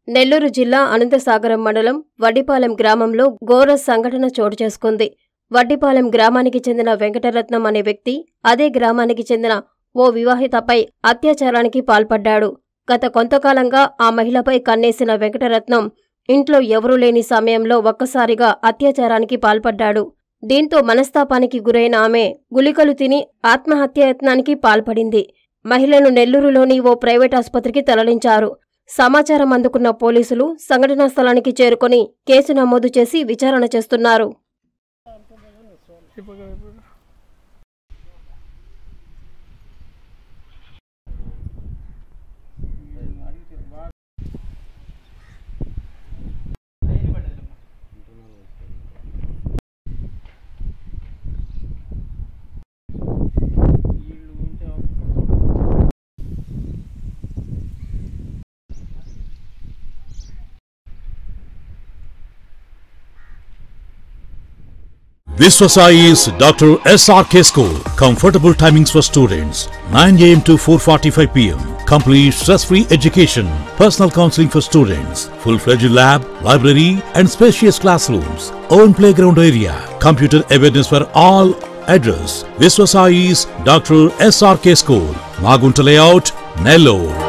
నెల్లూరు జిల్లా అనంతసాగరం మండలం వడ్డిపాలెం గ్రామంలో ఘోర సంఘటన చోటు చేసుకుంది వడ్డిపాలెం గ్రామానికి చెందిన వెంకటరత్నం అనే వ్యక్తి అదే గ్రామానికి చెందిన ఓ వివాహితపై అత్యాచారానికి పాల్పడ్డాడు గత కొంతకాలంగా ఆ మహిళపై కన్నేసిన వెంకటరత్నం ఇంట్లో ఎవరూ లేని సమయంలో ఒక్కసారిగా అత్యాచారానికి పాల్పడ్డాడు దీంతో మనస్తాపానికి గురైన ఆమె గుళికలు తిని ఆత్మహత్యాయత్నానికి పాల్పడింది మహిళను నెల్లూరులోని ఓ ప్రైవేట్ ఆసుపత్రికి తరలించారు సమాచారం అందుకున్న పోలీసులు సంఘటనా స్థలానికి చేరుకొని కేసు నమోదు చేసి విచారణ చేస్తున్నారు Viswasai is Dr. SRK School. Comfortable timings for students 9 am to 4:45 pm. Complete stress-free education. Personal counseling for students. Full-fledged lab, library, and spacious classrooms. Own playground area. Computer awareness for all. Address: Viswasai's Dr. SRK School. Magunta Layout, Nellore.